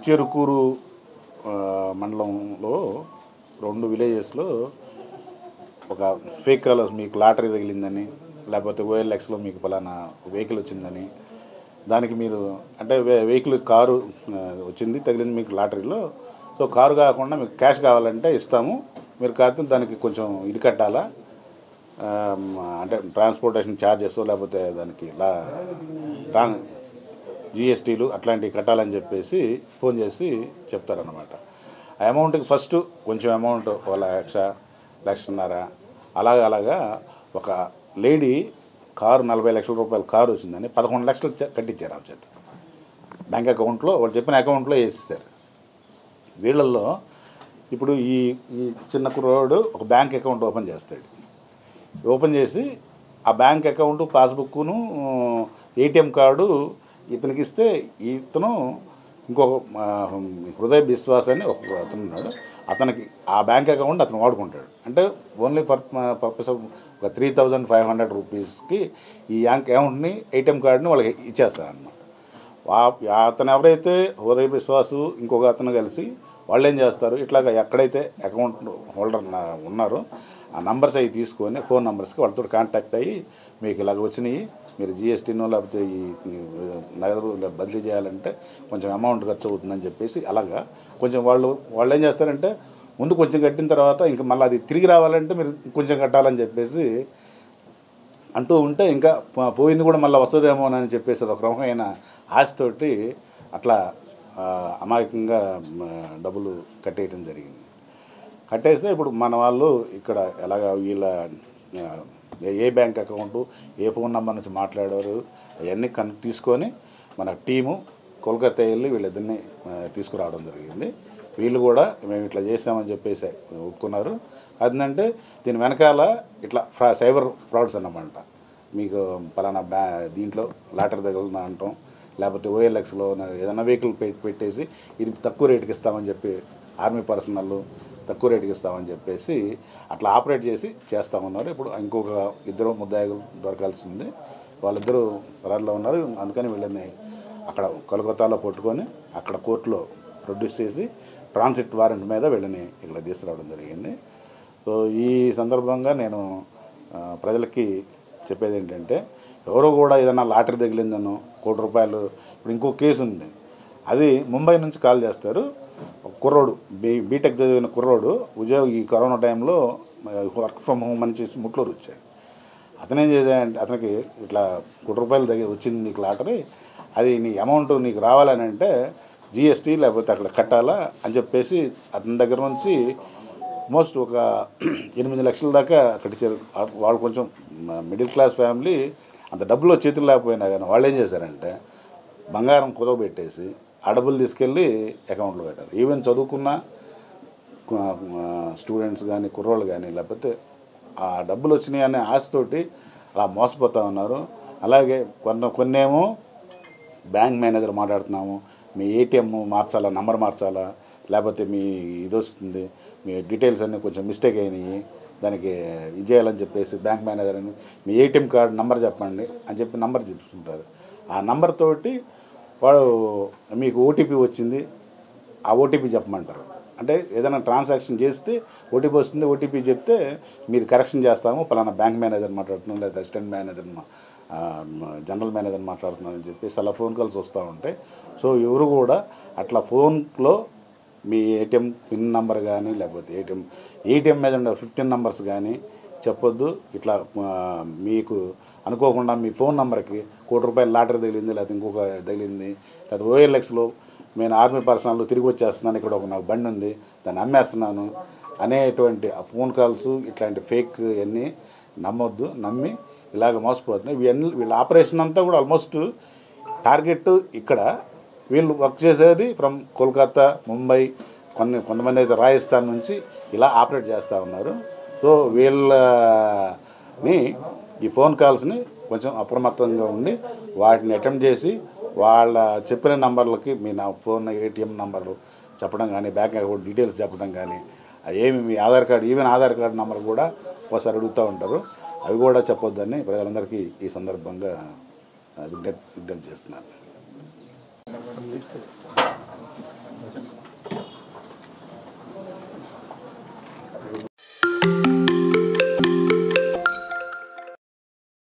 ముచ్చేరుకూరు ఆ, మండలంలో రెండు విలేజెస్లో ఒక ఫేక్ కాలర్ మీకు లాటరీ తగిలిందని లేకపోతే ఓఎల్ఎక్స్లో మీకు పలానా వెహికల్ వచ్చిందని దానికి మీరు అంటే వే- వెహికల్ కారు ఆ, వచ్చింది తగిలింది మీకు లాటరీలో సో కారు కాకుండా మీకు క్యాష్ కావాలంటే ఇస్తాము మీరు కాకపోతే దానికి కొంచెం ఇది కట్టాలా ఆ, అంటే ట్రాన్స్పోర్టేషన్ ఛార్జెస్ లేకపోతే దానికి లా ట్రాన్ జిఎస్టీలు అట్లాంటివి కట్టాలని చెప్పేసి ఫోన్ చేసి చెప్తారనమాట ఆ అమౌంట్కి ఫస్ట్ కొంచెం అమౌంట్ ఒక లక్ష లక్షన్నర అలాగా అలాగా ఒక లేడీ కారు నలభై లక్షల రూపాయల కారు వచ్చిందని పదకొండు లక్షలు చ- కట్టించారు ఆమె చేత బ్యాంక్ అకౌంట్లో వాళ్ళు చెప్పిన అకౌంట్లో వేసేసారు వీళ్ళల్లో ఇప్పుడు ఈ ఈ చిన్న కుర్రోడు ఒక బ్యాంక్ అకౌంట్ ఓపెన్ చేస్తాడు ఓపెన్ చేసి ఆ బ్యాంక్ అకౌంట్ పాస్బుక్ను ఏటీఎం కార్డు ఇతనికి ఇస్తే ఇతను ఇంకొక ఆ, హృదయ విశ్వాస్ అని ఒక అతను ఉన్నాడు అతనికి ఆ బ్యాంక్ అకౌంట్ అతను వాడుకుంటాడు అంటే ఓన్లీ ఫర్ పర్పస్ ఆఫ్ ఒక త్రీ థౌజండ్ ఫైవ్ హండ్రెడ్ రూపీస్కి ఈ బ్యాంక్ అకౌంట్ని ఏటీఎం కార్డుని వాళ్ళకి ఇచ్చేస్తాడు అనమాట అతను ఎవరైతే హృదయ విశ్వాసు ఇంకొక అతను కలిసి వాళ్ళు ఏం చేస్తారు ఇట్లాగా ఎక్కడైతే అకౌంట్ హోల్డర్ నా- ఉన్నారో ఆ నంబర్స్ అవి తీసుకొని ఫోన్ నెంబర్స్కి వాళ్ళతో కాంటాక్ట్ అయ్యి మీకు ఇలాగ వచ్చినాయి మీరు జిఎస్టీనో లేకపోతే ఈ ఈ నగదు ఇలా బదిలీ చేయాలంటే కొంచెం అమౌంట్ ఖర్చు అవుతుందని చెప్పేసి అలాగా కొంచెం వాళ్ళు వాళ్ళు ఏం చేస్తారంటే ముందు కొంచెం కట్టిన తర్వాత ఇంకా మళ్ళీ అది తిరిగి రావాలంటే మీరు కొంచెం కట్టాలని చెప్పేసి అంటూ ఉంటే ఇంకా పో- పోయింది కూడా మళ్ళీ వస్తుందేమో అని చెప్పేసి ఒక రకమైన ఆశతోటి అట్లా ఆ, అమాయకంగా మ, డబ్బులు కట్టేయటం జరిగింది కట్టేస్తే ఇప్పుడు మన వాళ్ళు ఇక్కడ ఎలాగ వీళ్ళ ఆ, ఏ- ఏ బ్యాంక్ అకౌంటు ఏ ఫోన్ నెంబర్ నుంచి మాట్లాడారు అవన్నీ కన్ తీసుకొని మన టీము కోల్కతా వెళ్ళి వీళ్ళిద్దరిని ఆ, తీసుకురావడం జరిగింది వీళ్ళు కూడా మేము ఇట్లా చేసామని చెప్పేసి ఒప్పుకున్నారు అదంటే దీని వెనకాల ఇట్లా ఫ్రా సైబర్ ఫ్రాడ్స్ అన్నమాట మీకు పలానా బ్యా దీంట్లో లాటర్ తగులుతుందా అంటాం లేకపోతే ఓఎల్ఎక్స్లో ఏదైనా వెహికల్ పె- పెట్టేసి ఇది తక్కువ రేటుకి ఇస్తామని చెప్పి ఆర్మీ పర్సనల్ తక్కువ రేటుకి ఇస్తామని చెప్పేసి అట్లా ఆపరేట్ చేసి చేస్తామన్నారు ఇప్పుడు ఇంకొక ఇద్దరు ముద్దాయిలు దొరకాల్సి ఉంది వాళ్ళిద్దరూ పరారులో ఉన్నారు అందుకని వీళ్ళని అక్కడ కోల్కతాలో పట్టుకొని అక్కడ కోర్టులో ప్రొడ్యూస్ చేసి ట్రాన్సిట్ వారెంట్ మీద వీళ్ళని ఇక్కడ తీసుకురావడం జరిగింది సో ఈ సందర్భంగా నేను ఆ, ప్రజలకి చెప్పేది ఏంటంటే ఎవరో కూడా ఏదైనా లాటరీ తగిలిందనో కోటి రూపాయలు ఇప్పుడు ఇంకో కేసు ఉంది అది ముంబై నుంచి కాల్ చేస్తారు ఒక కుర్రోడు బీ బీటెక్ చదివిన కుర్రోడు ఉద్యోగి ఈ కరోనా టైంలో వర్క్ ఫ్రమ్ హోమ్ అని చేసి ముట్లూరు వచ్చాడు అతను ఏం చేశాడంటే అతనికి ఇట్లా కోటి రూపాయలు దగ్గర వచ్చింది నీకు లాటరీ అది నీ అమౌంట్ నీకు రావాలని అంటే జిఎస్టీ లేకపోతే అక్కడ కట్టాలా అని చెప్పేసి అతని దగ్గర నుంచి మోస్ట్ ఒక ఎనిమిది లక్షల దాకా కట్టించారు ఆ- వాళ్ళు కొంచెం మిడిల్ క్లాస్ ఫ్యామిలీ అంత డబ్బులు చేతులు లేకపోయినా కానీ వాళ్ళు ఏం చేశారంటే బంగారం కుదవ పెట్టేసి ఆ డబ్బులు తీసుకెళ్ళి అకౌంట్లో పెట్టారు ఈవెన్ చదువుకున్న స్టూడెంట్స్ కానీ కుర్రోళ్ళు కానీ లేకపోతే ఆ డబ్బులు వచ్చినాయి అనే ఆశతోటి అలా మోసపోతూ ఉన్నారు అలాగే కొన్ని కొన్నేమో బ్యాంక్ మేనేజర్ మాట్లాడుతున్నాము మీ ఏటీఎం మార్చాలా నంబర్ మార్చాలా లేకపోతే మీ ఇది వస్తుంది మీ డీటెయిల్స్ అన్నీ కొంచెం మిస్టేక్ అయినాయి దానికి ఇది చేయాలని చెప్పేసి బ్యాంక్ మేనేజర్ అని మీ ఏటీఎం కార్డు నంబర్ చెప్పండి అని చెప్పి నంబర్ చెప్తుంటారు ఆ నంబర్ తోటి వాడు మీకు ఓటీపీ వచ్చింది ఆ ఓటీపీ చెప్పమంటారు అంటే ఏదైనా ట్రాన్సాక్షన్ చేస్తే ఓటీపీ వస్తుంది ఓటీపీ చెప్తే మీరు కరెక్షన్ చేస్తాము పలానా బ్యాంక్ మేనేజర్ మాట్లాడుతున్నాం లేదా అసిస్టెంట్ మేనేజర్ మా- ఆ, మ- జనరల్ మేనేజర్ మాట్లాడుతున్నాం అని చెప్పేసి అలా ఫోన్ కాల్స్ వస్తూ ఉంటాయి సో ఎవరు కూడా అట్లా ఫోన్లో మీ ఏటీఎం పిన్ నెంబర్ కానీ లేకపోతే ఏటీఎం ఏటీఎం మీద ఉండే ఫిఫ్టీన్ నెంబర్స్ కానీ చెప్పొద్దు ఇట్లా ఆ, మీకు అనుకోకుండా మీ ఫోన్ నెంబర్కి కోటి రూపాయల లాటరీ తగిలింది లేకపోతే ఇంకొక తగిలింది లేకపోతే ఓఎల్ఎక్స్లో నేను ఆర్మీ పర్సనల్ తిరిగి వచ్చేస్తున్నాను ఇక్కడ ఒక నాకు బండి ఉంది దాన్ని అమ్మేస్తున్నాను అనేటువంటి ఆ ఫోన్ కాల్స్ ఇట్లాంటి ఫేక్ అన్నీ నమ్మొద్దు నమ్మి ఇలాగ మోసపోతున్నాయి ఇవన్నీ వీళ్ళ ఆపరేషన్ అంతా కూడా ఆల్మోస్ట్ టార్గెట్ ఇక్కడ వీళ్ళు వర్క్ చేసేది ఫ్రమ్ కోల్కతా ముంబై కొన్ని కొంతమంది అయితే రాజస్థాన్ నుంచి ఇలా ఆపరేట్ చేస్తూ ఉన్నారు సో వీళ్ళని ఈ ఫోన్ కాల్స్ని కొంచెం అప్రమత్తంగా ఉండి వాటిని అటెంప్ట్ చేసి వాళ్ళ చెప్పిన నంబర్లకి మీ నా ఫోన్ ఏటీఎం నంబర్లు చెప్పడం కానీ బ్యాంక్ అకౌంట్ డీటెయిల్స్ చెప్పడం కానీ అవి ఏమి మీ Aadhaar card even Aadhaar card number కూడా ఒకసారి అడుగుతూ ఉంటారు అవి కూడా చెప్పొద్దని ప్రజలందరికీ ఈ సందర్భంగా ఆ, విజ్ఞప్తి విజ్ఞప్తి చేస్తున్నాను చెప్పండి